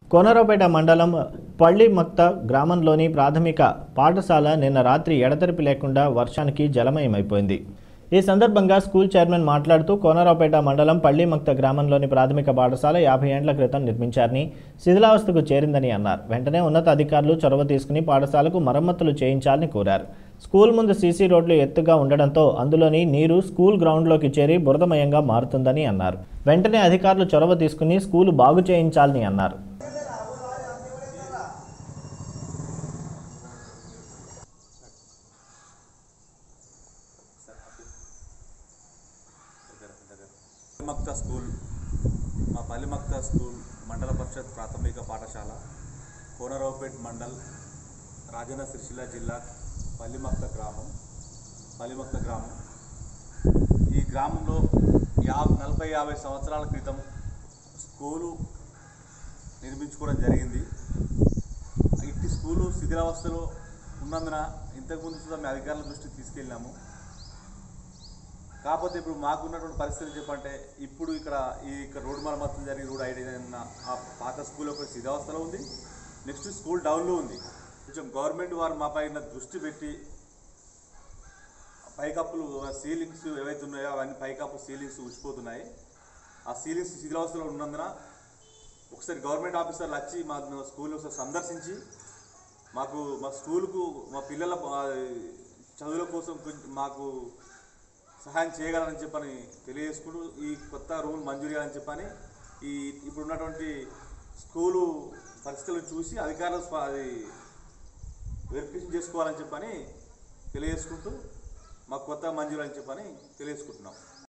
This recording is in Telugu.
కోనరావుపేట మండలం పள்ளிమక్త గ్రామంలోని ప్రాథమిక పాఠశాల నిన్న రాత్రి ఎడతెరిపి లేకుండా వర్షానికి జలమయమైపోయింది ఈ సందర్భంగా స్కూల్ చైర్మన్ మాట్లాడుతూ కోనరావుపేట మండలం పள்ளிమక్త గ్రామంలోని ప్రాథమిక పాఠశాల యాభై ఏండ్ల క్రితం నిర్మించారని శిథిలావస్థకు చేరిందని అన్నారు వెంటనే ఉన్నత అధికారులు చొరవ తీసుకుని పాఠశాలకు మరమ్మతులు చేయించాలని కోరారు స్కూల్ ముందు సీసీ రోడ్లు ఎత్తుగా ఉండడంతో అందులోని నీరు స్కూల్ గ్రౌండ్లోకి చేరి బురదమయంగా మారుతుందని అన్నారు వెంటనే అధికారులు చొరవ తీసుకుని స్కూలు బాగు చేయించాలని అన్నారు పల్లిమక్త స్కూల్ మా పల్లిమక్త స్కూల్ మండల పరిషత్ ప్రాథమిక పాఠశాల కోనరావుపేట్ మండల్ రాజన్న సిరిసిల్ల జిల్లా పల్లిమక్త గ్రామం పల్లిమక్త గ్రామం ఈ గ్రామంలో యా నలభై యాభై సంవత్సరాల క్రితం స్కూలు నిర్మించుకోవడం జరిగింది ఇట్టి స్కూలు శిథిలావస్థలో ఉన్నందున ఇంతకుముందు కూడా మీ అధికారుల దృష్టికి తీసుకెళ్ళాము కాకపోతే ఇప్పుడు మాకున్నటువంటి పరిస్థితులు చెప్పంటే ఇప్పుడు ఇక్కడ ఈ ఇక్కడ రోడ్డు మరమ్మతులు జరిగి రోడ్ ఐడియా ఆ పాత స్కూల్ ఒక శిథావస్థలో ఉంది నెక్స్ట్ స్కూల్ డౌన్లో ఉంది కొంచెం గవర్నమెంట్ వారు మా పైన దృష్టి పెట్టి పైకప్పులు సీలింగ్స్ ఏవైతే ఉన్నాయో అవన్నీ పైకప్పు సీలింగ్స్ ఉచిపోతున్నాయి ఆ సీలింగ్స్ శిథిలావస్థలో ఉన్నందున ఒకసారి గవర్నమెంట్ ఆఫీసర్లు వచ్చి మా స్కూల్ ఒకసారి సందర్శించి మాకు మా స్కూల్కు మా పిల్లల ఆ, చదువుల కోసం కొంచెం మాకు సహాయం చేయగలరని చెప్పని తెలియజేసుకుంటూ ఈ కొత్త రూల్ మంజూరు చేయాలని చెప్పని ఈ ఇప్పుడు ఉన్నటువంటి స్కూలు పరిస్థితులను చూసి అధికారులు స్వ- అది వెరిఫికేషన్ చేసుకోవాలని చెప్పని తెలియజేసుకుంటూ మాకు కొత్త మంజూరు అని చెప్పని తెలియజేసుకుంటున్నాం